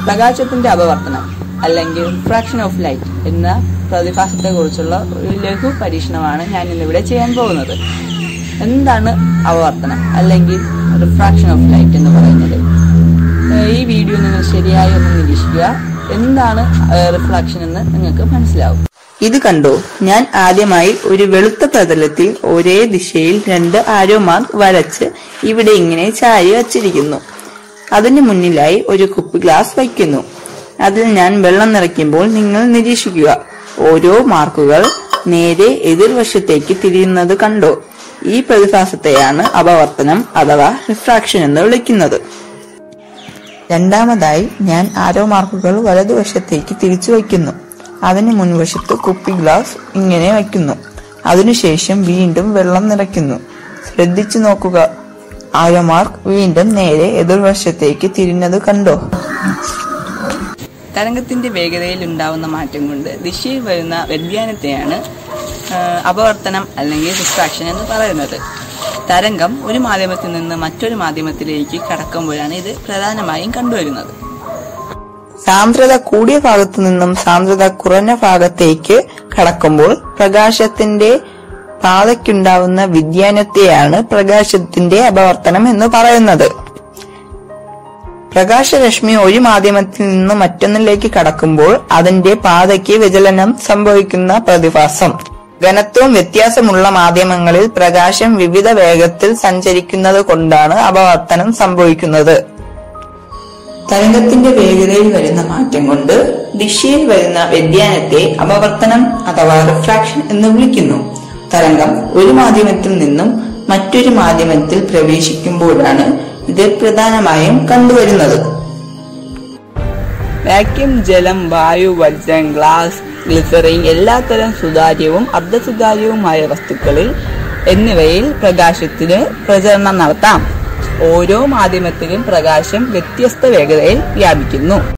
പ്രകാശത്തിന്റെ അപവർത്തനം അല്ലെങ്കിൽ fraction of light എന്ന പ്രതിഭാസത്തെ കുറിച്ചുള്ള ഒരു ലഘു പരീക്ഷണമാണ് ഞാൻ ഇന്നിവിടെ ചെയ്യാൻ പോകുന്നത് എന്താണ് അപവർത്തനം അല്ലെങ്കിൽ റിഫ്രാക്ഷൻ ഓഫ് ലൈറ്റ് എന്ന് പറയുന്നത് ഏഹ് ഈ വീഡിയോ നിങ്ങൾ ശരിയായി ഒന്ന് നിരീക്ഷിക്കുക എന്താണ് റിഫ്രാക്ഷൻ എന്ന് നിങ്ങൾക്ക് മനസ്സിലാവും ഇത് കണ്ടോ ഞാൻ ആദ്യമായി ഒരു വെളുത്ത പ്രതലത്തിൽ ഒരേ ദിശയിൽ രണ്ട് ആരോ മാർക്ക് വരച്ച് ഇവിടെ ഇങ്ങനെ ചാരി വച്ചിരിക്കുന്നു അതിന് മുന്നിലായി ഒരു കുപ്പി ഗ്ലാസ് വയ്ക്കുന്നു അതിൽ ഞാൻ വെള്ളം നിറയ്ക്കുമ്പോൾ നിങ്ങൾ നിരീക്ഷിക്കുക ഓരോ മാർക്കുകൾ നേരെ എതിർവശത്തേക്ക് തിരിയുന്നത് കണ്ടോ ഈ പ്രതിഭാസത്തെയാണ് അപവർത്തനം അഥവാ റിഫ്രാക്ഷൻ എന്ന് വിളിക്കുന്നത് രണ്ടാമതായി ഞാൻ ആരോ മാർക്കുകൾ വലതുവശത്തേക്ക് തിരിച്ചു വയ്ക്കുന്നു അതിന് മുൻവശത്ത് കുപ്പി ഗ്ലാസ് ഇങ്ങനെ വയ്ക്കുന്നു അതിനുശേഷം വീണ്ടും വെള്ളം നിറയ്ക്കുന്നു ശ്രദ്ധിച്ചു നോക്കുക ആരോ മാർക്ക് വീണ്ടും നേരെ എതിർവശത്തേക്ക് തിരിഞ്ഞത് കണ്ടോ തരംഗത്തിന്റെ വേഗതയിൽ ഉണ്ടാവുന്ന മാറ്റം കൊണ്ട് ദിശയിൽ വരുന്ന വ്യതിയാനത്തെയാണ് ആ, അപവർത്തനം അല്ലെങ്കിൽ റിഫ്രാക്ഷൻ എന്ന് പറയുന്നത് തരംഗം ഒരു മാധ്യമത്തിൽ നിന്ന് മറ്റൊരു മാധ്യമത്തിലേക്ക് കടക്കുമ്പോഴാണ് ഇത് പ്രധാനമായും കണ്ടുവരുന്നത് സാന്ദ്രത കൂടിയ ഭാഗത്തു നിന്നും സാന്ദ്രത കുറഞ്ഞ ഭാഗത്തേക്ക് കടക്കുമ്പോൾ പ്രകാശത്തിന്റെ പാതയ്ക്കുണ്ടാവുന്ന വ്യതിയാനത്തെയാണ് പ്രകാശത്തിന്റെ അപവർത്തനം എന്ന് പറയുന്നത് പ്രകാശരശ്മി ഒരു മാധ്യമത്തിൽ നിന്ന് മറ്റൊന്നിലേക്ക് കടക്കുമ്പോൾ അതിന്റെ പാതയ്ക്ക് വ്യതിചലനം സംഭവിക്കുന്ന പ്രതിഭാസം ഘനത്വം വ്യത്യാസമുള്ള മാധ്യമങ്ങളിൽ പ്രകാശം വിവിധ വേഗത്തിൽ സഞ്ചരിക്കുന്നത് കൊണ്ടാണ് അപവർത്തനം സംഭവിക്കുന്നത് തരംഗത്തിന്റെ വേഗതയിൽ വരുന്ന മാറ്റം കൊണ്ട് ദിശയിൽ വരുന്ന വ്യതിയാനത്തെ അപവർത്തനം അഥവാ റിഫ്രാക്ഷൻ എന്ന് വിളിക്കുന്നു തരംഗം ഒരു മാധ്യമത്തിൽ നിന്നും മറ്റൊരു മാധ്യമത്തിൽ പ്രവേശിക്കുമ്പോഴാണ് ഇത് പ്രധാനമായും കണ്ടുവരുന്നത് വാക്യൂം ജലം വായു വജ്രം ഗ്ലാസ് ഗ്ലിസറിൻ എല്ലാത്തരം സുതാര്യവും അർദ്ധസുതാര്യവുമായ വസ്തുക്കളിൽ എന്നിവയിൽ പ്രകാശത്തിന് പ്രചരണം നടത്താം ഓരോ മാധ്യമത്തിലും പ്രകാശം വ്യത്യസ്ത വേഗതയിൽ വ്യാപിക്കുന്നു